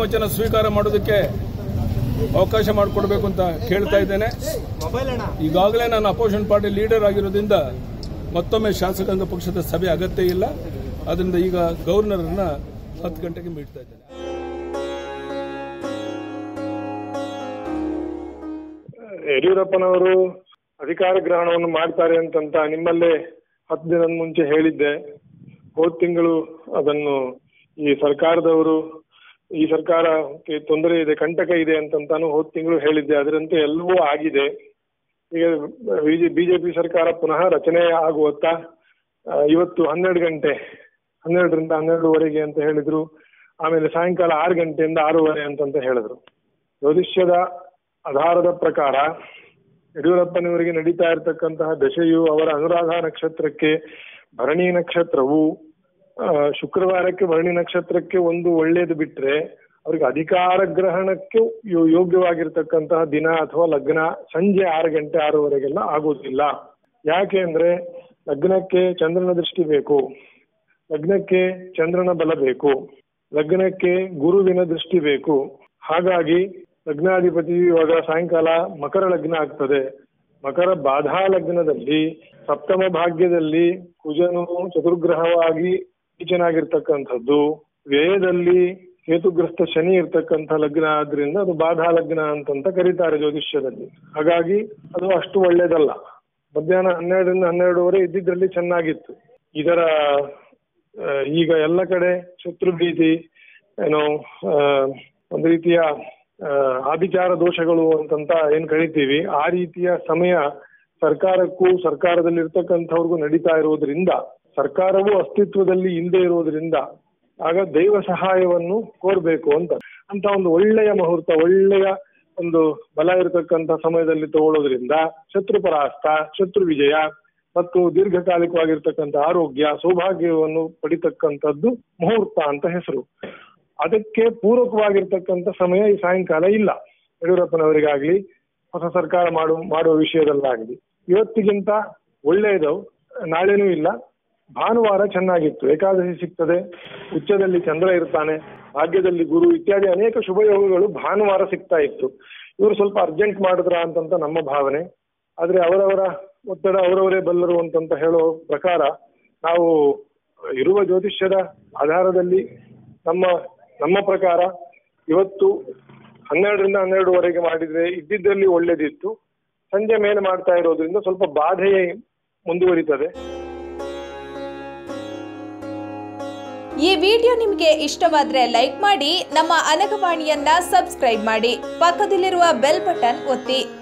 ವಚನ ಸ್ವೀಕಾರ ಮಾಡೋದಕ್ಕೆ ಅವಕಾಶ ಮಾಡಿಕೊಡ್ಬೇಕು ಅಂತ ಕೇಳ್ತಾ ಇದ್ದೇನೆ ಈಗಾಗಲೇ ನಾನು ಅಪೋಸಿಷನ್ ಪಾರ್ಟಿ ಲೀಡರ್ ಆಗಿರೋದ್ರಿಂದ ಮತ್ತೊಮ್ಮೆ ಶಾಸಕಾಂಗ ಪಕ್ಷದ ಸಭೆ ಅಗತ್ಯ ಇಲ್ಲ ಅದರಿಂದ ಈಗ ಗವರ್ನರ್ನ ಹತ್ತು ಗಂಟೆಗೆ ಮೀಡ್ತಾ ಇದ್ದೇನೆ ಯಡಿಯೂರಪ್ಪನವರು ಅಧಿಕಾರ ಗ್ರಹಣವನ್ನು ಮಾಡ್ತಾರೆ ಅಂತಂತ ನಿಮ್ಮಲ್ಲೇ ಹತ್ತು ದಿನದ ಮುಂಚೆ ಹೇಳಿದ್ದೆ ಹೋದ ತಿಂಗಳು ಅದನ್ನು ಈ ಸರ್ಕಾರದವರು ಈ ಸರ್ಕಾರಕ್ಕೆ ತೊಂದರೆ ಇದೆ ಕಂಟಕ ಇದೆ ಅಂತಂತಾನು ಹೋದ ತಿಂಗಳು ಹೇಳಿದ್ದೆ ಅದರಂತೆ ಎಲ್ಲವೂ ಆಗಿದೆ ಈಗ ಬಿಜೆಪಿ ಸರ್ಕಾರ ಪುನಃ ರಚನೆ ಆಗುವತ್ತ ಆ, ಇವತ್ತು ಹನ್ನೆರಡು ಗಂಟೆ ಹನ್ನೆರಡರಿಂದ ಹನ್ನೆರಡುವರೆಗೆ ಅಂತ ಹೇಳಿದ್ರು ಆಮೇಲೆ ಸಾಯಂಕಾಲ ಆರು ಗಂಟೆಯಿಂದ ಆರೂವರೆ ಅಂತಂತ ಹೇಳಿದ್ರು ಜ್ಯೋತಿಷ್ಯದ ಆಧಾರದ ಪ್ರಕಾರ ಯಡಿಯೂರಪ್ಪನವರಿಗೆ ನಡೀತಾ ಇರತಕ್ಕಂತಹ ದಶೆಯು ಅವರ ಅನುರಾಧ ನಕ್ಷತ್ರಕ್ಕೆ ಭರಣಿ ನಕ್ಷತ್ರವು ಆ, ಶುಕ್ರವಾರಕ್ಕೆ ಭರಣಿ ನಕ್ಷತ್ರಕ್ಕೆ ಒಂದು ಒಳ್ಳೇದು ಬಿಟ್ರೆ ಅವ್ರಿಗೆ ಅಧಿಕಾರ ಗ್ರಹಣಕ್ಕೆ ಯೋ- ಯೋಗ್ಯವಾಗಿರ್ತಕ್ಕಂತಹ ದಿನ ಅಥವಾ ಲಗ್ನ ಸಂಜೆ ಆರು ಗಂಟೆ ಆರೂವರೆಗೆಲ್ಲ ಆಗೋದಿಲ್ಲ ಯಾಕೆ ಅಂದ್ರೆ ಲಗ್ನಕ್ಕೆ ಚಂದ್ರನ ದೃಷ್ಟಿ ಬೇಕು ಲಗ್ನಕ್ಕೆ ಚಂದ್ರನ ಬಲ ಬೇಕು ಲಗ್ನಕ್ಕೆ ಗುರುವಿನ ದೃಷ್ಟಿ ಬೇಕು ಹಾಗಾಗಿ ಲಗ್ನಾಧಿಪತಿ ಇವಾಗ ಸಾಯಂಕಾಲ ಮಕರ ಲಗ್ನ ಆಗ್ತದೆ ಮಕರ ಬಾಧಾ ಲಗ್ನದಲ್ಲಿ ಸಪ್ತಮ ಭಾಗ್ಯದಲ್ಲಿ ಕುಜನು ಚತುರ್ಗ್ರಹವಾಗಿ ನೀಚನಾಗಿರ್ತಕ್ಕಂಥದ್ದು ವ್ಯಯದಲ್ಲಿ ಹೇತುಗ್ರಸ್ತ ಶನಿ ಇರ್ತಕ್ಕಂಥ ಲಗ್ನ ಆದ್ರಿಂದ ಅದು ಬಾಧಾ ಲಗ್ನ ಅಂತಂತ ಕರೀತಾರೆ ಜ್ಯೋತಿಷ್ಯದಲ್ಲಿ ಹಾಗಾಗಿ ಅದು ಅಷ್ಟು ಒಳ್ಳೇದಲ್ಲ ಮಧ್ಯಾಹ್ನ ಹನ್ನೆರಡರಿಂದ ಹನ್ನೆರಡುವರೆ ಇದ್ದಿದ್ರಲ್ಲಿ ಚೆನ್ನಾಗಿತ್ತು ಇದರ ಆ, ಈಗ ಎಲ್ಲ ಕಡೆ ಶತ್ರು ಭೀತಿ ಏನೋ ಆ, ಒಂದು ರೀತಿಯ ಆ, ಆಭಿಚಾರ ದೋಷಗಳು ಅಂತಂತ ಏನ್ ಕರಿತೀವಿ ಆ ರೀತಿಯ ಸಮಯ ಸರ್ಕಾರಕ್ಕೂ ಸರ್ಕಾರದಲ್ಲಿ ಇರ್ತಕ್ಕಂಥವ್ರಿಗೂ ನಡೀತಾ ಇರೋದ್ರಿಂದ ಸರ್ಕಾರವು ಅಸ್ತಿತ್ವದಲ್ಲಿ ಇಲ್ಲದೆ ಇರೋದ್ರಿಂದ ಆಗ ದೈವ ಸಹಾಯವನ್ನು ಕೋರ್ಬೇಕು ಅಂತ ಅಂತ ಒಂದು ಒಳ್ಳೆಯ ಮುಹೂರ್ತ ಒಳ್ಳೆಯ ಒಂದು ಬಲ ಇರತಕ್ಕಂತ ಸಮಯದಲ್ಲಿ ತಗೊಳ್ಳೋದ್ರಿಂದ ಶತ್ರು ಪರಾಸ್ತ ಶತ್ರು ವಿಜಯ ಮತ್ತು ದೀರ್ಘಕಾಲಿಕವಾಗಿರ್ತಕ್ಕಂಥ ಆರೋಗ್ಯ ಸೌಭಾಗ್ಯವನ್ನು ಪಡಿತಕ್ಕಂಥದ್ದು ಮುಹೂರ್ತ ಅಂತ ಹೆಸರು ಅದಕ್ಕೆ ಪೂರಕವಾಗಿರ್ತಕ್ಕಂಥ ಸಮಯ ಈ ಸಾಯಂಕಾಲ ಇಲ್ಲ ಯಡಿಯೂರಪ್ಪನವರಿಗಾಗ್ಲಿ ಹೊಸ ಸರ್ಕಾರ ಮಾಡು ಮಾಡುವ ವಿಷಯದಲ್ಲಾಗಲಿ ಇವತ್ತಿಗಿಂತ ಒಳ್ಳೆಯದು ನಾಳೆನೂ ಇಲ್ಲ ಭಾನುವಾರ ಚೆನ್ನಾಗಿತ್ತು ಏಕಾದಶಿ ಸಿಗ್ತದೆ ಉಚ್ಚದಲ್ಲಿ ಚಂದ್ರ ಇರ್ತಾನೆ ಭಾಗ್ಯದಲ್ಲಿ ಗುರು ಇತ್ಯಾದಿ ಅನೇಕ ಶುಭಯೋಗಗಳು ಭಾನುವಾರ ಸಿಗ್ತಾ ಇತ್ತು ಇವರು ಸ್ವಲ್ಪ ಅರ್ಜೆಂಟ್ ಮಾಡಿದ್ರ ಅಂತಂತ ನಮ್ಮ ಭಾವನೆ ಆದ್ರೆ ಅವರವರ ಒತ್ತಡ ಅವರವರೇ ಬಲ್ಲರು ಅಂತಂತ ಹೇಳೋ ಪ್ರಕಾರ ನಾವು ಇರುವ ಜ್ಯೋತಿಷ್ಯದ ಆಧಾರದಲ್ಲಿ ನಮ್ಮ ನಮ್ಮ ಪ್ರಕಾರ ಇವತ್ತು ಹನ್ನೆರಡರಿಂದ ಹನ್ನೆರಡುವರೆಗೆ ಮಾಡಿದ್ರೆ ಇದ್ದಿದ್ದಲ್ಲಿ ಒಳ್ಳೇದಿತ್ತು ಸಂಜೆ ಮೇಲೆ ಮಾಡ್ತಾ ಇರೋದ್ರಿಂದ ಸ್ವಲ್ಪ ಬಾಧೆಯೇ ಮುಂದುವರಿತದೆ ಈ ವಿಡಿಯೋ ನಿಮಗೆ ಇಷ್ಟವಾದ್ರೆ ಲೈಕ್ ಮಾಡಿ ನಮ್ಮ ಅನಗವಾಣಿಯನ್ನ ಸಬ್ಸ್ಕ್ರೈಬ್ ಮಾಡಿ ಪಕ್ಕದಲ್ಲಿರುವ ಬೆಲ್ ಬಟನ್ ಒತ್ತಿ